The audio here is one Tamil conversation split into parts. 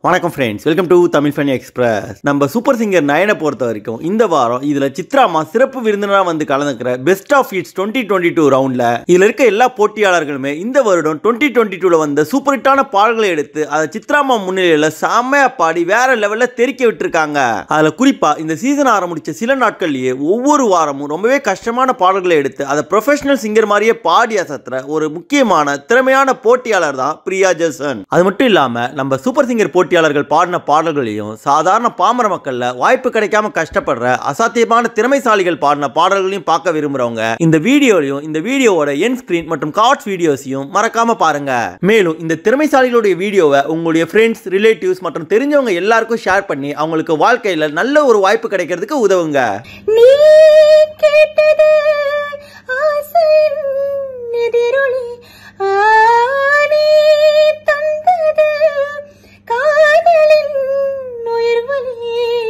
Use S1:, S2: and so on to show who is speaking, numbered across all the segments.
S1: வணக்கம் friends welcome to Tamil fun express நம்ம சூப்பர் சிங்கர் நயனை பொறுத்த வரைக்கும் இந்த வாரம் இதுல சித்ராமா சிறப்பு விருந்தினரா வந்து கலந்துக்கிற best of its twenty twenty two ரவுண்ட்ல இதுல இருக்க எல்லா போட்டியாளர்களுமே இந்த வருடம் டுவெண்ட்டி டுவெண்ட்டி டூல வந்த சூப்பர் ஹிட்டான பாடல்களை எடுத்து அதை சித்ராமா முன்னிலையில செம்மையா பாடி வேற லெவல்ல தெறிக்க விட்டுருக்காங்க அதுல குறிப்பா இந்த சீசன் ஆரம்பிச்ச சில நாட்கள்லயே ஒவ்வொரு வாரமும் ரொம்பவே கஷ்டமான பாடல்களை எடுத்து அதை ப்ரொஃபஷனல் சிங்கர் மாதிரியே பாடி அசத்துற ஒரு முக்கியமான திறமையான போட்டியாளர் தான் பிரியா ஜெசன் அது மட்டும் இல்லாம நம்ம சூப்பர் சிங்கர் போட்டியாளர்கள் பாடின பாடல்களையும் சாதாரண பாமர மக்கள்ல வாய்ப்பு கிடைக்காம கஷ்டப்படுற அசாத்தியமான திறமைசாலிகள் பாடின பாடல்களையும் பார்க்க விரும்புறவங்க இந்த வீடியோலையும் இந்த வீடியோவோட என் ஸ்கிரீன் மற்றும் கார்ட்ஸ் வீடியோஸையும் மறக்காம பாருங்க மேலும் இந்த திறமைசாலிகளுடைய வீடியோவை உங்களுடைய ஃப்ரெண்ட்ஸ் ரிலேட்டிவ்ஸ் மற்றும் தெரிஞ்சவங்க எல்லாருக்கும் ஷேர் பண்ணி அவங்களுக்கு வாழ்க்கையில நல்ல ஒரு வாய்ப்பு கிடைக்கிறதுக்கு உதவுங்க
S2: நீ கேட்டது ஆசையின் எதிரொலி ஆனி தந்தது காதலின் உயிர்வலி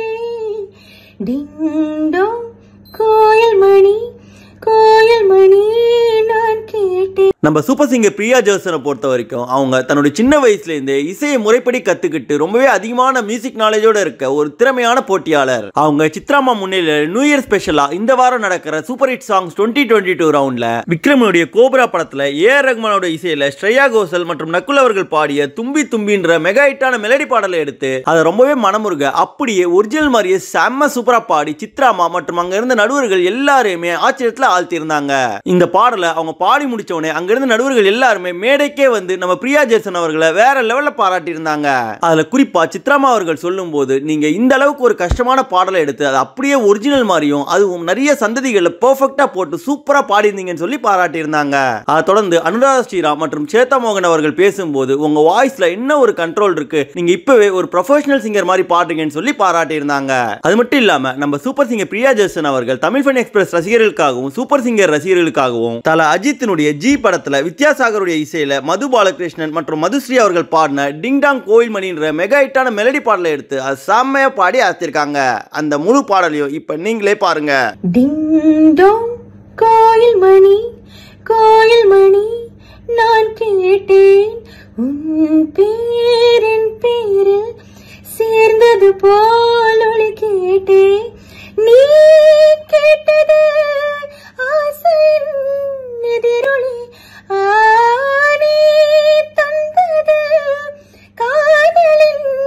S2: டிங்கோ கோயில் மணி கோயில் மணி நான் கேட்டேன்
S1: நம்ம சூப்பர் சிங்கர் பிரியா ஜோசனை பொறுத்த வரைக்கும் அவங்க தன்னுடைய சின்ன வயசுல இருந்தே இசையை முறைப்படி கத்துக்கிட்டு ரொம்பவே அதிகமான மியூசிக் நாலேஜோட இருக்க ஒரு திறமையான போட்டியாளர் அவங்க சித்ராமா முன்னிலையில் நியூ இயர் ஸ்பெஷலா இந்த வாரம் நடக்கிற super hit songs twenty twenty two ரவுண்ட்ல விக்ரமனுடைய கோப்ரா படத்துல ஏ ஆர் ரஹ்மானோட இசையில ஸ்ரேயா கோசல் மற்றும் நக்குல் அவர்கள் பாடிய தும்பி தும்பின்ற மெகா ஹிட்டான மெலடி பாடலை எடுத்து அதை ரொம்பவே மனமுருக அப்படியே ஒரிஜினல் மாதிரியே செம்ம சூப்பரா பாடி சித்ராமா மற்றும் அங்க இருந்த நடுவர்கள் எல்லாரையுமே ஆச்சரியத்துல ஆழ்த்தியிருந்தாங்க இந்த பாடலை அவங்க பாடி முடிச்ச உடனே அங்க இருந்த நடுவர்கள் எல்லாருமே மேடைக்கே வந்து நம்ம பிரியா ஜெர்சன் அவர்களை வேற லெவல்ல பாராட்டி இருந்தாங்க அதுல குறிப்பா சித்ராமா அவர்கள் சொல்லும் போது நீங்க இந்த அளவுக்கு ஒரு கஷ்டமான பாடலை எடுத்து அது அப்படியே ஒரிஜினல் மாதிரியும் அதுவும் நிறைய சந்ததிகளை பெர்ஃபெக்ட்டா போட்டு சூப்பரா பாடியிருந்தீங்கன்னு சொல்லி பாராட்டி இருந்தாங்க அதை தொடர்ந்து அனுராதா ஸ்ரீராம் மற்றும் சேத்தா மோகன் அவர்கள் பேசும்போது உங்க வாய்ஸ்ல என்ன ஒரு கண்ட்ரோல் இருக்கு நீங்க இப்பவே ஒரு ப்ரொஃபஷனல் சிங்கர் மாதிரி பாடுறீங்கன்னு சொல்லி பாராட்டி இருந்தாங்க அது மட்டும் இல்லாம நம்ம சூப்பர் சிங்கர் பிரியா ஜெர்சன் அவர்கள் தமிழ் ஃபன் எக்ஸ்பிரஸ் ரசிகர்களுக்காகவும் சூப்பர் சிங்கர் ரசிகர்களுக்காகவும் தல அஜித்தினுடைய ஜி படத்துல வித்யாசாகருடைய இசையில மது பாலகிருஷ்ணன் மற்றும் மதுஸ்ரீ அவர்கள் பாடின டிங் டாங் கோயில் மணின்ற மெகா ஹிட்டான மெலடி பாடலை எடுத்து அது செம்மையா பாடி அசத்திருக்காங்க அந்த முழு பாடலையும் இப்ப நீங்களே பாருங்க
S2: டிங்கோங் கோயில் மணி கோயில் மணி நான் கேட்டேன் உன் பேரின் பேரில் சேர்ந்தது போல் ஒளி கேட்டேன் நீ கேட்டது ஆசையின் எதிரொலி ஆனி தந்தது காதலின்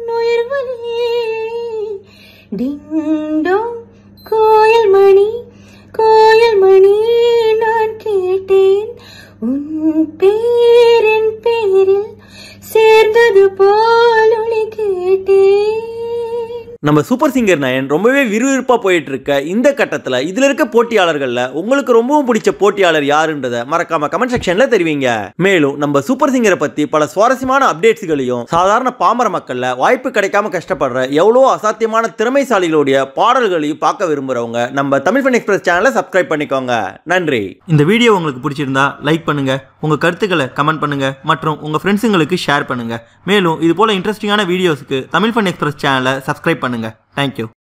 S2: உயிர்வலி டிங்கோ கோயில் மணி கோயில் மணி நான் கேட்டேன் உன் பேரின் பேரில் சேர்ந்தது போல் ஒளி கேட்டேன்
S1: நம்ம சூப்பர் சிங்கர் நயன் ரொம்பவே விறுவிறுப்பா போயிட்டு இருக்க இந்த கட்டத்துல இதுல இருக்க போட்டியாளர்கள்ல உங்களுக்கு ரொம்பவும் பிடிச்ச போட்டியாளர் யாருன்றத மறக்காம கமெண்ட் செக்ஷன்ல தெரிவிங்க மேலும் நம்ம சூப்பர் சிங்கரை பத்தி பல சுவாரஸ்யமான அப்டேட்ஸ்களையும் சாதாரண பாமர மக்கள்ல வாய்ப்பு கிடைக்காம கஷ்டப்படுற எவ்வளோ அசாத்தியமான திறமைசாலிகளுடைய பாடல்களையும் பார்க்க விரும்புறவங்க நம்ம தமிழ் ஃபன் எக்ஸ்பிரஸ் சேனலை சப்ஸ்கிரைப் பண்ணிக்கோங்க நன்றி இந்த வீடியோ உங்களுக்கு பிடிச்சிருந்தா லைக் பண்ணுங்க உங்க கருத்துக்களை கமெண்ட் பண்ணுங்க மற்றும் உங்க ஃப்ரெண்ட்ஸுங்களுக்கு ஷேர் பண்ணுங்க மேலும் இது போல இன்ட்ரெஸ்டிங்கான வீடியோஸ்க்கு தமிழ் ஃபன் எக்ஸ்பிரஸ் சேனலை சப்ஸ்கிரைப் பண்ணுங்க தேங்க்யூ